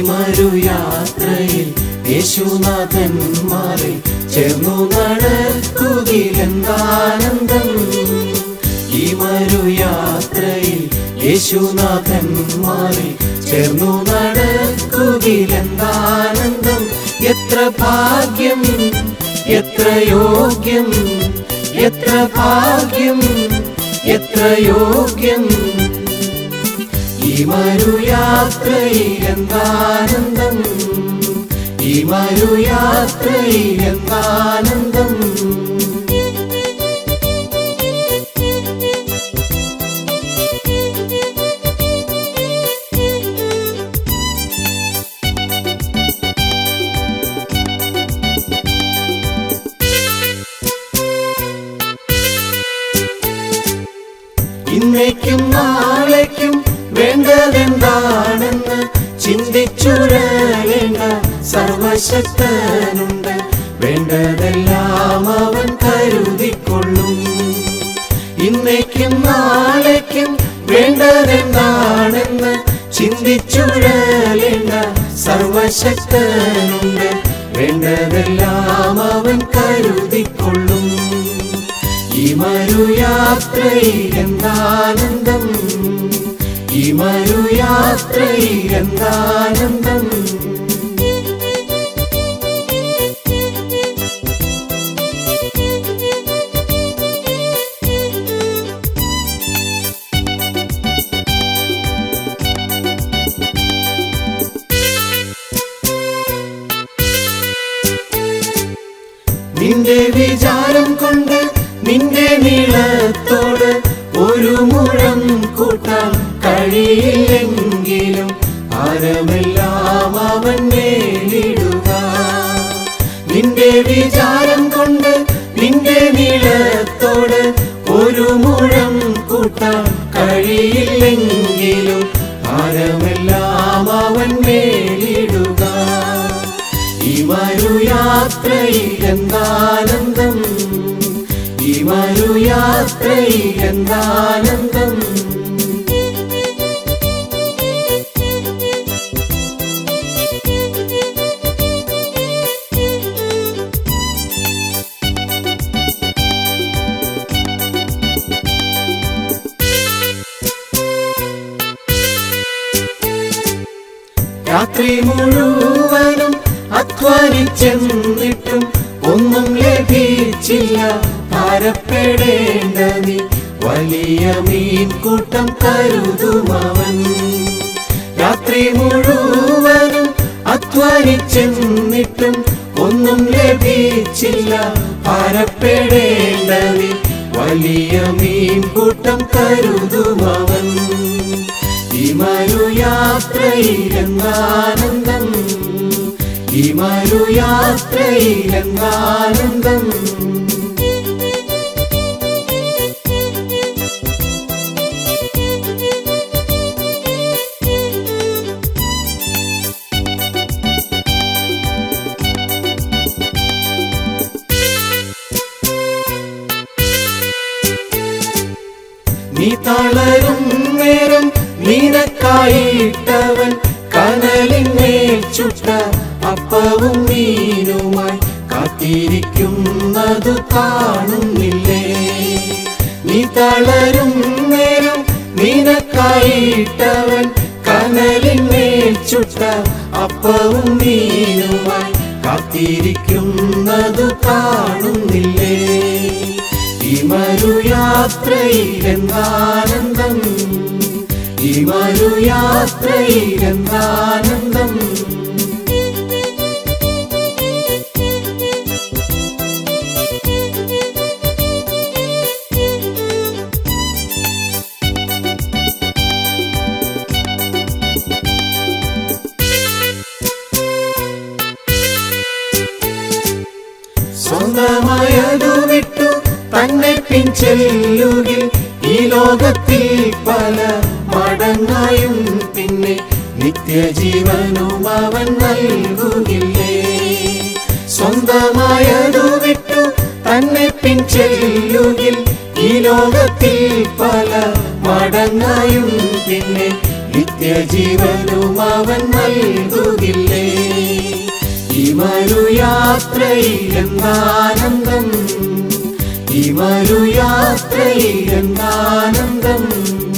മരുയാത്രയിൽ യേശുനാഥന്മാരിൽ ചേർന്നു നടക്കുകയിലെന്താനന്ദം ഈ മരുയാത്രയിൽ യേശുനാഥന്മാരിൽ ചേർന്നു നടക്കുകയിലെന്താനന്ദം എത്ര ഭാഗ്യം എത്ര യോഗ്യം എത്ര ഭാഗ്യം എത്ര യോഗ്യം ഈ മരുയാത്രയിൽ എന്താനന്ദം ഈ മരുയാത്രയിൽ എന്താനന്ദം ഇന്നേക്കും നാളേക്കും വേണ്ടതെന്താണെന്ന് ചിന്തിച്ചുഴലേണ്ട സർവശക്തനുണ്ട് വേണ്ടതെല്ലാം അവൻ കരുതിക്കൊള്ളും ഇന്നേക്കും നാളേക്കും വേണ്ടതെന്താണെന്ന് ചിന്തിച്ചുഴലേണ്ട സർവശക്തനുണ്ട് വേണ്ടതെല്ലാം അവൻ കരുതിക്കൊള്ളും ഈ മരുയാത്രയിൽ എന്താനന്ദം ഈ മരുയാത്രയിൽ എന്താനന്ദം നിന്റെ വിചാരം കൊണ്ട് നിന്റെ നീളത്തോട് ഒരു മുഴം കൂട്ടാൻ കഴിയില്ലെങ്കിലും ഭാരമെല്ലാം അവൻ മേലിടുക നിന്റെ വിചാരം കൊണ്ട് നിന്റെ നീളത്തോട് ഒരു മുഴം കൂട്ടാൻ കഴിയില്ലെങ്കിലും ഭാരമെല്ലാം അവൻ മേലിടുക ഈ മരുയാത്രയിൽ എന്താനന്ദം ഈ മരുയാത്രയിൽ എന്താനന്ദം രാത്രി മുഴുവനും അധ്വാനിച്ചെന്നിട്ടും ഒന്നും ലഭിച്ചില്ല ഭാരപ്പെടേണ്ട നീ വലിയ മീൻ കൂട്ടം കരുതുമവൻ രാത്രി മുഴുവനും അധ്വാനിച്ചെന്നിട്ടും ഒന്നും ലഭിച്ചില്ല ഭാരപ്പെടേണ്ട നീ വലിയ മീൻ കൂട്ടം കരുതുമവൻ ഈ മരുയാത്രയിൽ എന്താനന്ദം ഈ മരുയാത്രയിൽ എന്താനന്ദം നീ തളരും നേരം നിനക്കായിട്ടവൻ കനലിന്മേൽ ചുട്ട അപ്പവും മീനുമായി കാത്തിരിക്കുന്നതു കാണുന്നില്ലേ നീ തളരും നേരം നിനക്കായിട്ടവൻ കനലിന്മേൽ ചുട്ട അപ്പവും മീനുമായി കാത്തിരിക്കുന്നതു കാണുന്നില്ലേ ഈ മരുയാത്രയിൽ എന്താനന്ദം ഈ മരുയാത്രയിൽ എന്താനന്ദം സ്വന്തമായതു വിട്ടു തന്നെ പിൻചെല്ലുകിൽ ഈ ലോകത്തിൽ പല മടങ്ങായും പിന്നെ നിത്യജീവനും അവൻ നൽകുകില്ലേ സ്വന്തമായതു വിട്ടു തന്നെ പിൻചെല്ലുകിൽ ഈ ലോകത്തിൽ പല മടങ്ങായും പിന്നെ നിത്യ നിത്യജീവനും അവൻ നൽകുകില്ലേ ഈ മരുയാത്രയിൽ എന്താനന്ദം ഈ മരുയാത്രയിൽ എന്താനന്ദം